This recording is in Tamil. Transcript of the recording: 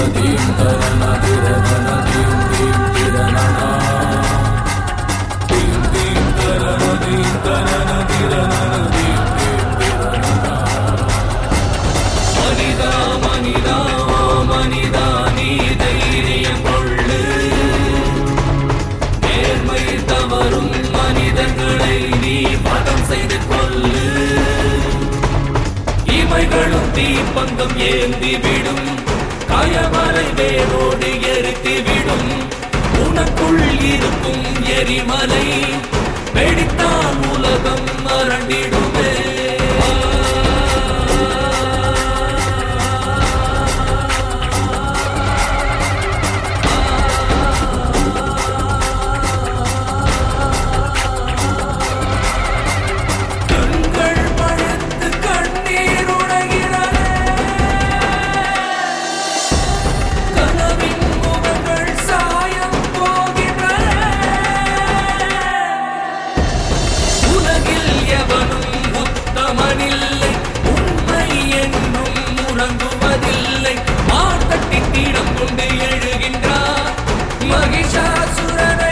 மனிதா மனிதா ஓ மனிதா நீ தைரியம் கொள்ளு நேர்மை தவறும் மனிதர்களை நீ பதம் செய்து கொள்ளு இமைகளும் தீப்பந்தம் ஏந்தி விடும் கயவரை வேரோடு எரித்து விடும் உனக்குள் இருக்கும் எரிமலை வெடித்தால் உலகம் மறண்டிடுமே கண்கள் பழுத்து கண்ணீர் உடைகிறதே கனவின் முகங்கள் சாயம் போகின்றன உலகில் எவனும் உத்தமனில்லை உண்மை என்றும் உறங்குவதில்லை மார்த்தட்டி தீடம் கொண்டு எழுகின்றார் மகிஷாசுரனை